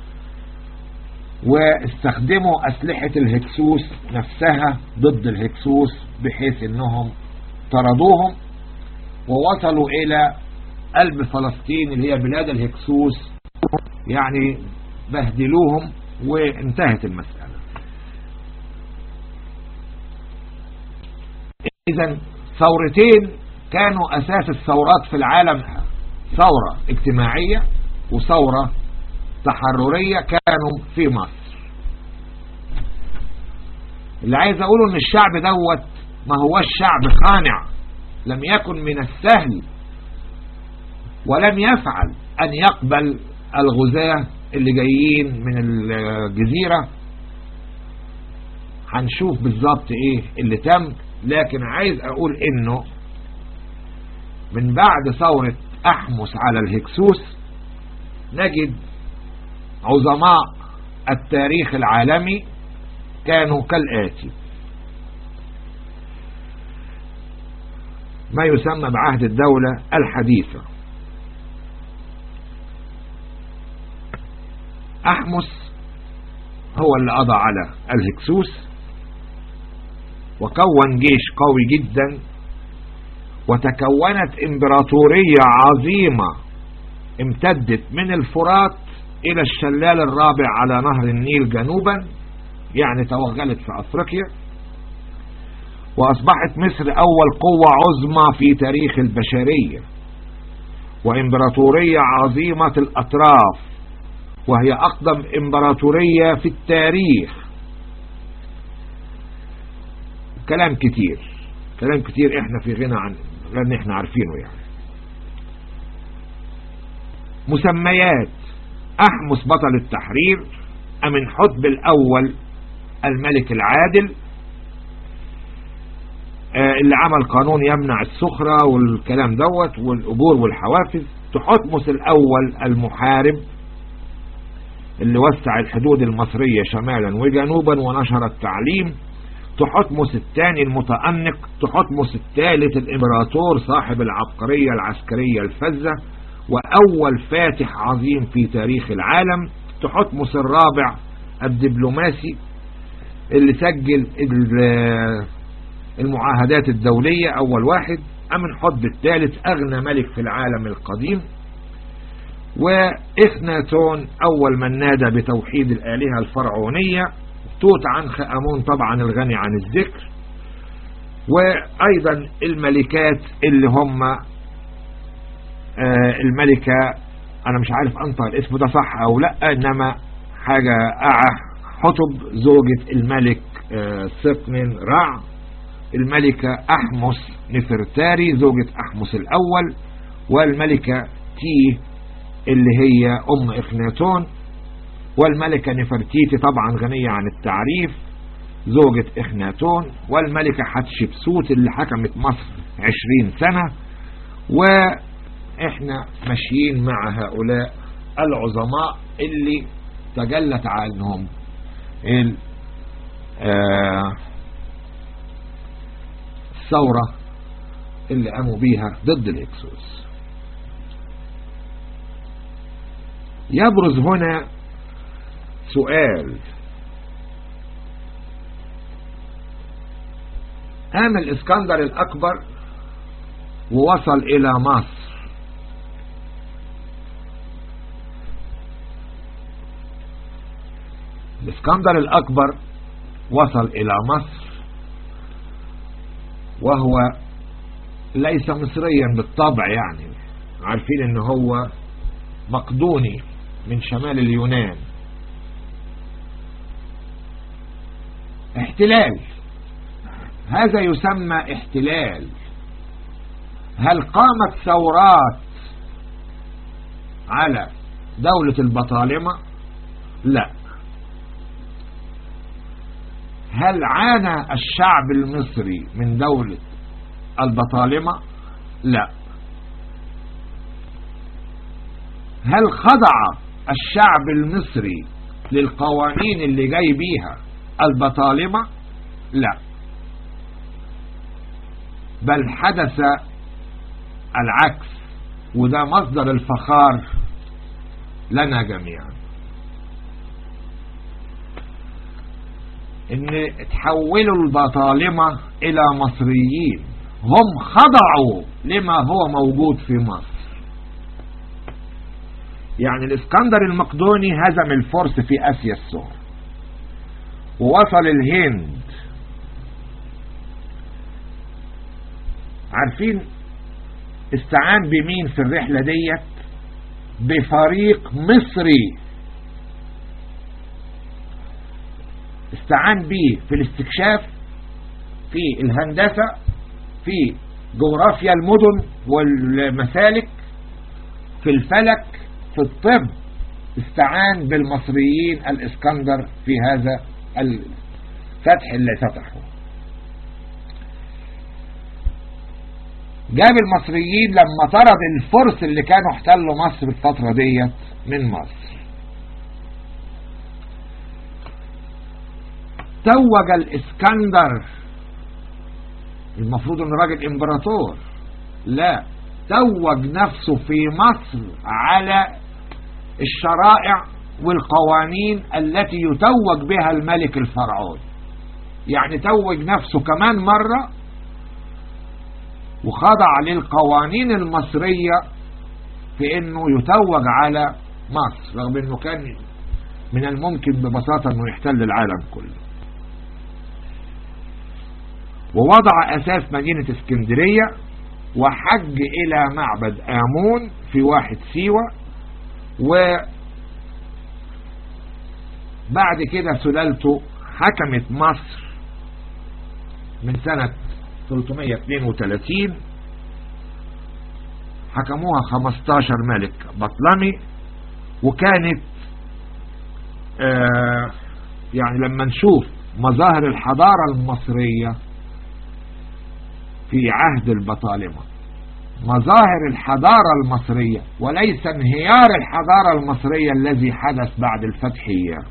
واستخدموا أسلحة الهكسوس نفسها ضد الهكسوس بحيث انهم طردوهم ووصلوا الى قلب فلسطين اللي هي بلاد الهكسوس يعني بهدلوهم وانتهت المسألة اذا ثورتين كانوا اساس الثورات في العالم ثورة اجتماعية وثورة تحررية كانوا في مصر اللي عايز اقوله ان الشعب دوت ما هو الشعب خانع لم يكن من السهل ولم يفعل ان يقبل الغزاة اللي جايين من الجزيرة هنشوف بالظبط ايه اللي تم لكن عايز اقول انه من بعد ثورة احمس على الهكسوس نجد عظماء التاريخ العالمي كانوا كالآتي ما يسمى بعهد الدولة الحديثة أحمس هو اللي قضى على الهكسوس وكون جيش قوي جدا وتكونت امبراطورية عظيمة امتدت من الفرات الى الشلال الرابع على نهر النيل جنوبا يعني توغلت في افريقيا واصبحت مصر اول قوة عظمى في تاريخ البشرية وامبراطورية عظيمة الاطراف وهي اقدم امبراطورية في التاريخ كلام كتير كلام كتير احنا في غنى عن لان احنا عارفينه يعني مسميات أحمس بطل التحرير أمن حتب الأول الملك العادل اللي عمل قانون يمنع السخرة والكلام دوت والأجور والحوافز تحتمس الأول المحارب اللي وسع الحدود المصرية شمالا وجنوبا ونشر التعليم تحتمس الثاني المتأنق تحتمس الثالث الإمبراطور صاحب العبقرية العسكرية الفزة وأول فاتح عظيم في تاريخ العالم تحتمس الرابع الدبلوماسي اللي سجل المعاهدات الدولية أول واحد أمن حب الثالث أغنى ملك في العالم القديم وإخناتون أول من نادى بتوحيد الآلهة الفرعونية توت عنخ أمون طبعا الغني عن الذكر وأيضا الملكات اللي هم الملكة أنا مش عارف أنطق الاسم ده صح أو لا إنما حاجة أعه حطب زوجة الملك سقن رع الملكة أحمس نفرتاري زوجة أحمس الأول والملكة تي اللي هي أم إخناتون والملكة نفرتيتي طبعا غنية عن التعريف زوجة إخناتون والملكة حتشبسوت اللي حكمت مصر عشرين سنة وإحنا ماشيين مع هؤلاء العظماء اللي تجلت عنهم الثورة اللي قاموا بيها ضد الإكسوس يبرز هنا سؤال قام الإسكندر الأكبر ووصل إلى مصر الإسكندر الأكبر وصل إلى مصر وهو ليس مصريا بالطبع يعني عارفين ان هو مقدوني من شمال اليونان احتلال هذا يسمى احتلال هل قامت ثورات على دولة البطالمة لا هل عانى الشعب المصري من دولة البطالمة لا هل خضع الشعب المصري للقوانين اللي جاي بيها البطالمة لا بل حدث العكس وده مصدر الفخار لنا جميعا ان تحولوا البطالمة الى مصريين هم خضعوا لما هو موجود في مصر يعني الاسكندر المقدوني هزم الفرس في اسيا الصغرى ووصل الهند عارفين استعان بمين في الرحلة ديت بفريق مصري استعان به في الاستكشاف في الهندسة في جغرافيا المدن والمسالك في الفلك في الطب استعان بالمصريين الاسكندر في هذا الفتح اللي فتحه جاب المصريين لما طرد الفرس اللي كانوا احتلوا مصر الفترة ديت من مصر توج الاسكندر المفروض انه راجل امبراطور لا توج نفسه في مصر على الشرائع والقوانين التي يتوج بها الملك الفرعوني يعني توج نفسه كمان مرة وخضع للقوانين المصرية في انه يتوج على مصر رغم انه كان من الممكن ببساطة انه يحتل العالم كله ووضع اساس مدينة اسكندرية وحج الى معبد امون في واحد سيوة وبعد كده سلالته حكمت مصر من سنة 332 حكموها 15 ملك بطلمي وكانت آه يعني لما نشوف مظاهر الحضارة المصرية في عهد البطالمة مظاهر الحضارة المصرية وليس انهيار الحضارة المصرية الذي حدث بعد الفتح اياه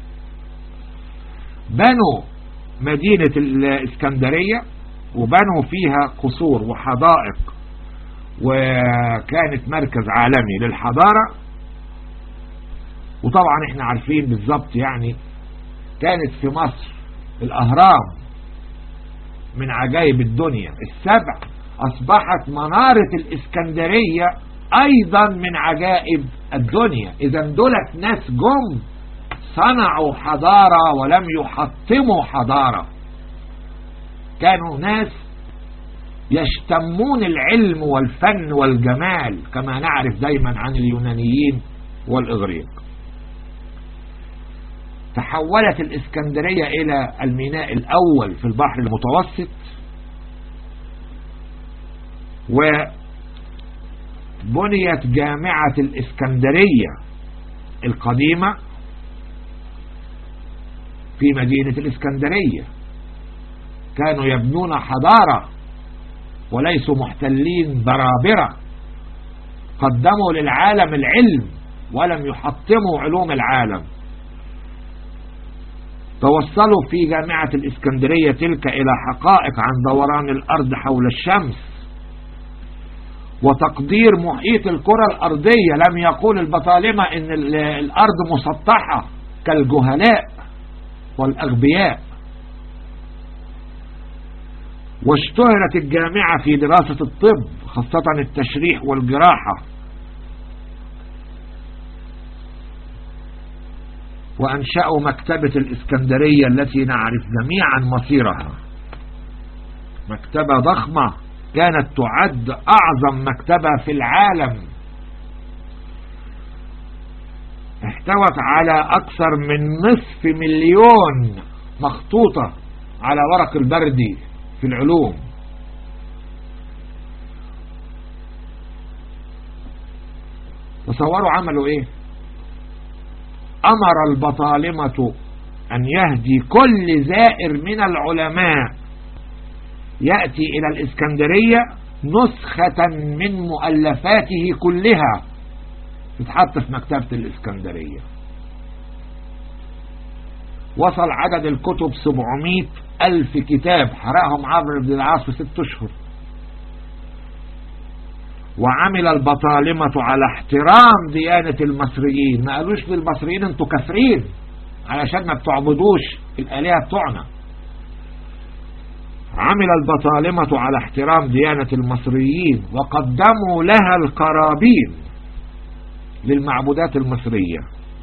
بنوا مدينة الاسكندرية وبنوا فيها قصور وحدائق وكانت مركز عالمي للحضارة وطبعا احنا عارفين بالظبط يعني كانت في مصر الاهرام من عجائب الدنيا السبع اصبحت منارة الاسكندرية ايضا من عجائب الدنيا اذا دولت ناس جم صنعوا حضارة ولم يحطموا حضارة كانوا ناس يشتمون العلم والفن والجمال كما نعرف دايما عن اليونانيين والإغريق تحولت الإسكندرية إلى الميناء الأول في البحر المتوسط وبنيت جامعة الإسكندرية القديمة في مدينة الإسكندرية كانوا يبنون حضارة وليسوا محتلين برابرة قدموا للعالم العلم ولم يحطموا علوم العالم توصلوا في جامعة الإسكندرية تلك إلى حقائق عن دوران الأرض حول الشمس وتقدير محيط الكرة الأرضية لم يقول البطالمة إن الأرض مسطحة كالجهلاء والأغبياء واشتهرت الجامعة في دراسة الطب خاصة التشريح والجراحة وأنشأوا مكتبة الإسكندرية التي نعرف جميعا مصيرها مكتبة ضخمة كانت تعد أعظم مكتبة في العالم احتوت على أكثر من نصف مليون مخطوطة على ورق البردي في العلوم تصوروا عملوا ايه امر البطالمة ان يهدي كل زائر من العلماء يأتي الى الاسكندرية نسخة من مؤلفاته كلها تتحط في مكتبة الإسكندرية وصل عدد الكتب 700 ألف كتاب حرقهم عمرو بن العاص في ست أشهر وعمل البطالمة على احترام ديانة المصريين ما قالوش للمصريين انتوا كافرين علشان ما بتعبدوش الآلهة بتوعنا عمل البطالمة على احترام ديانة المصريين وقدموا لها القرابين للمعبودات المصرية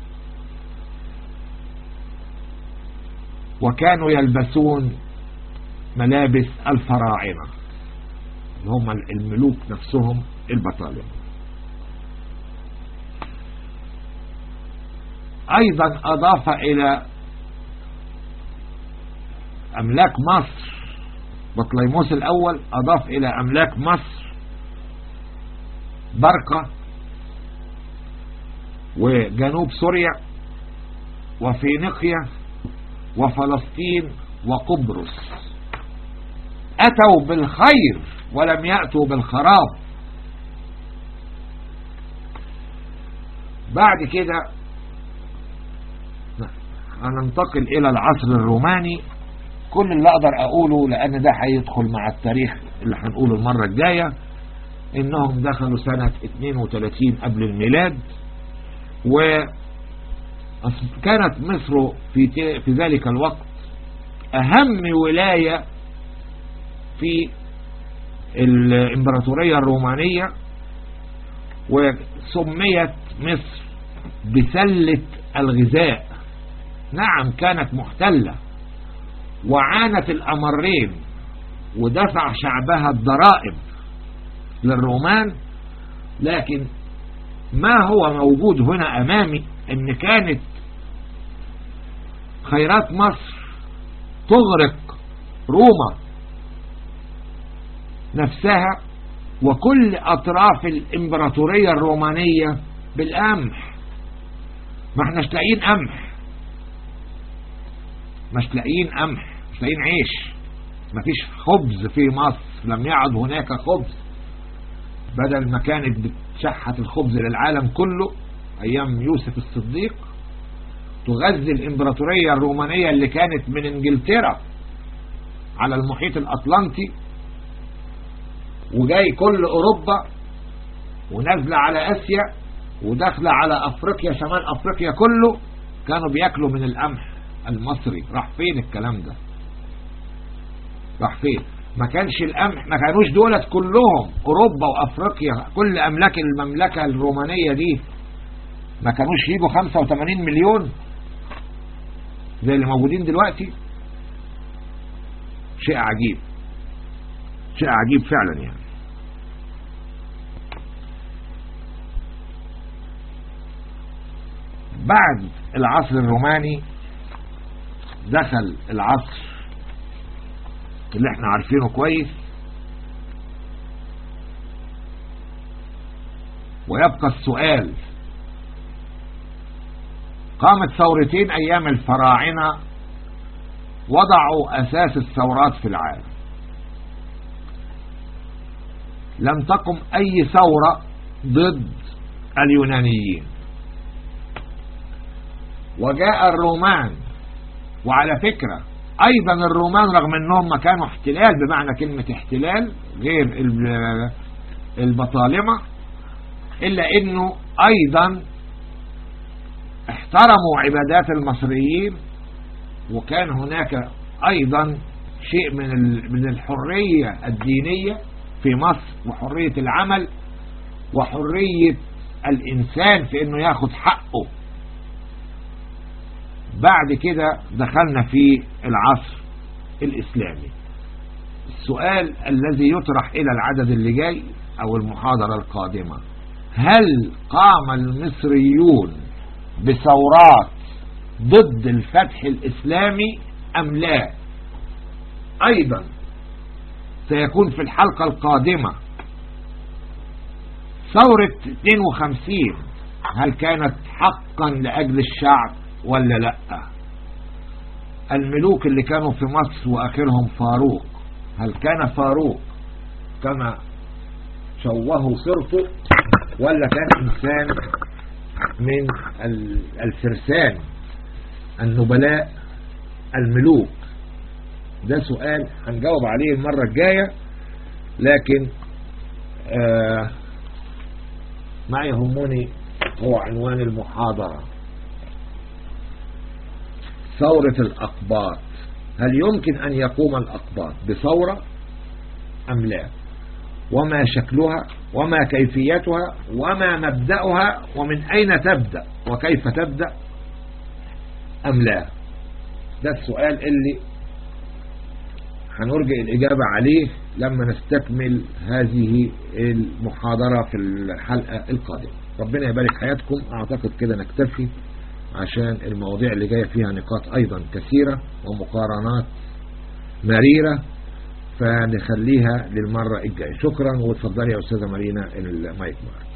وكانوا يلبسون ملابس الفراعنة اللي هم الملوك نفسهم البطالمة أيضا أضاف إلى أملاك مصر بطليموس الأول أضاف إلى أملاك مصر برقة وجنوب سوريا وفينيقيا وفلسطين وقبرص أتوا بالخير ولم يأتوا بالخراب بعد كده هننتقل إلى العصر الروماني كل اللي أقدر أقوله لأن ده هيدخل مع التاريخ اللي هنقوله المرة الجاية إنهم دخلوا سنة 32 قبل الميلاد وكانت مصر في في ذلك الوقت أهم ولاية في الإمبراطورية الرومانية وسميت مصر بسلة الغذاء نعم كانت محتلة وعانت الأمرين ودفع شعبها الضرائب للرومان لكن ما هو موجود هنا أمامي أن كانت خيرات مصر تغرق روما نفسها وكل أطراف الإمبراطورية الرومانية بالقمح ما احناش لاقيين قمح مش لاقيين قمح مش لاقيين عيش مفيش خبز في مصر لم يعد هناك خبز بدل ما كانت بتشحت الخبز للعالم كله ايام يوسف الصديق تغذي الامبراطورية الرومانية اللي كانت من انجلترا على المحيط الاطلنطي وجاي كل اوروبا ونازلة على اسيا وداخلة على افريقيا شمال افريقيا كله كانوا بياكلوا من القمح المصري راح فين الكلام ده راح فين ما كانش القمح ما كانوش دولت كلهم اوروبا وافريقيا كل املاك المملكة الرومانية دي ما كانوش يجوا 85 مليون زي اللي موجودين دلوقتي شيء عجيب شيء عجيب فعلا يعني بعد العصر الروماني دخل العصر اللي احنا عارفينه كويس ويبقى السؤال قامت ثورتين ايام الفراعنة وضعوا اساس الثورات في العالم لم تقم اي ثورة ضد اليونانيين وجاء الرومان وعلى فكرة ايضا الرومان رغم انهم ما كانوا احتلال بمعنى كلمة احتلال غير البطالمة الا انه ايضا احترموا عبادات المصريين وكان هناك ايضا شيء من من الحرية الدينية في مصر وحرية العمل وحرية الانسان في انه ياخد حقه بعد كده دخلنا في العصر الإسلامي السؤال الذي يطرح إلى العدد اللي جاي أو المحاضرة القادمة هل قام المصريون بثورات ضد الفتح الإسلامي أم لا أيضا سيكون في الحلقة القادمة ثورة 52 هل كانت حقا لأجل الشعب ولا لا الملوك اللي كانوا في مصر واخرهم فاروق هل كان فاروق كما شوهوا صرته ولا كان انسان من الفرسان النبلاء الملوك ده سؤال هنجاوب عليه المرة الجاية لكن آه ما يهمني هو عنوان المحاضرة ثورة الأقباط هل يمكن أن يقوم الأقباط بثورة أم لا وما شكلها وما كيفيتها وما مبدأها ومن أين تبدأ وكيف تبدأ أم لا ده السؤال اللي هنرجع الإجابة عليه لما نستكمل هذه المحاضرة في الحلقة القادمة ربنا يبارك حياتكم أعتقد كده نكتفي عشان المواضيع اللي جاية فيها نقاط أيضا كثيرة ومقارنات مريرة فنخليها للمرة الجاية شكرا وتفضلي يا أستاذة مارينا المايك معك